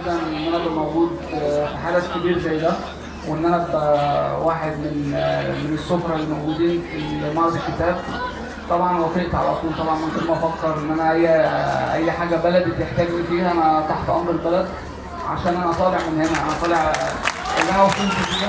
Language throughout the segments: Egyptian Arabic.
جدا ان انا ابقى موجود في حدث كبير زي ده وان انا ابقى واحد من من السفراء اللي موجودين في معرض الكتاب طبعا وافقت على طول طبعا من غير ما افكر ان انا اي اي حاجه بلدي تحتاجني فيها انا تحت امر البلد عشان انا طالع من هنا انا طالع اللي انا وصلت فيه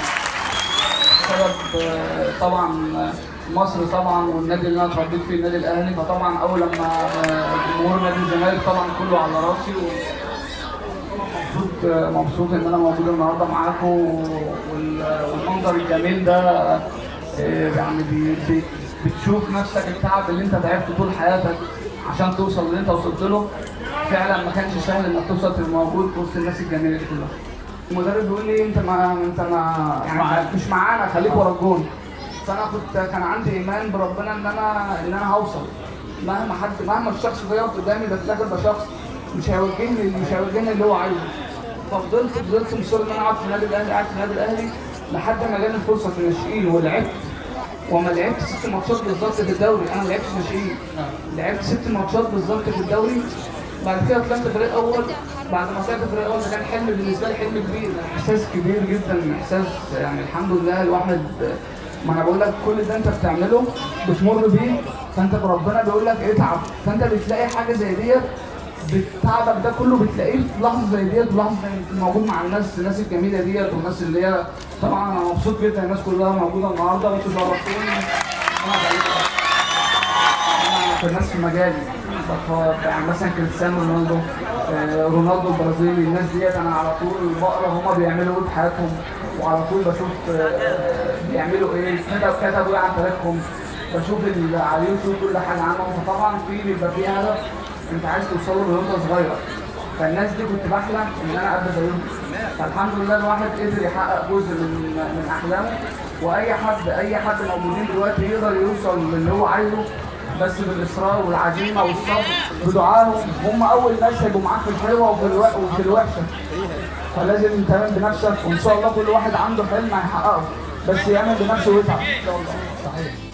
بسبب آه، طبعا مصر طبعا والنادي اللي انا اتربيت فيه النادي الاهلي فطبعا اول لما آه، جمهور نادي الزمالك طبعا كله على راسي و- مبسوط آه، مبسوط ان انا موجود النهارده معاكم وال- والمنظر الجميل ده آه، يعني بي- بي- بتشوف نفسك التعب اللي انت تعبته طول حياتك عشان توصل اللي انت وصلت له فعلا ما كانش سهل انك توصل تبقى موجود في وسط الناس الجميله دي كلها. المدرب بيقول لي انت ما انت ما يعني مش معانا خليك ورا الجون فانا كنت كان عندي ايمان بربنا ان انا ان انا هوصل مهما حد مهما الشخص ده يقف قدامي ده في الاخر ده شخص مش هيوجهني مش هيوجهني اللي هو عايزه ففضلت فضلت مصر ان انا اقعد في النادي الاهلي قاعد في النادي الاهلي لحد ما جاني الفرصه في الناشئين ولعبت وما لعبت ست ماتشات بالظبط في الدوري انا ما لعبتش ناشئين لعبت ست ماتشات بالظبط في الدوري بعد كده طلعت فريق اول بعد ما طلعت فريق اول ده كان حلم بالنسبه لي حلم كبير احساس كبير جدا احساس يعني الحمد لله الواحد ما انا بقول لك كل ده انت بتعمله بتمر بيه فانت بربنا بيقول لك اتعب فانت بتلاقي حاجه زي ديت بتعبك ده كله بتلاقيه في لحظه زي ديت ولحظه زي انت موجود مع الناس الناس الجميله ديت والناس اللي هي طبعا انا مبسوط جدا الناس كلها موجوده النهارده وانتوا شرفتوني انا بعيد في الناس في مجالي بقى- يعني مثلا كريستيانو رونالدو آه، رونالدو البرازيلي الناس ديت انا على طول بقرا هما بيعملوا ايه في حياتهم وعلى طول بشوف آه، بيعملوا ايه كتب كتبوا ايه عن تاريخهم بشوف ال- على اليوتيوب كل حاجه عنهم فطبعا في بيبقى في هدف انت عايز توصله من وانت صغير فالناس دي كنت بحلم ان انا ابقى زيهم فالحمد لله الواحد قدر يحقق جزء من من احلامه واي حد اي حد موجودين دلوقتي يقدر يوصل للي هو عايزه بس بالاصرار والعزيمه والصبر بدعائهم هم اول ناس هيبقوا معاك في الحلوه وفي الو- وفي الوحشه فلازم تامن بنفسك وان شاء الله كل واحد عنده حلم هيحققه بس يامن بنفسه ويتعب ان شاء الله صحيح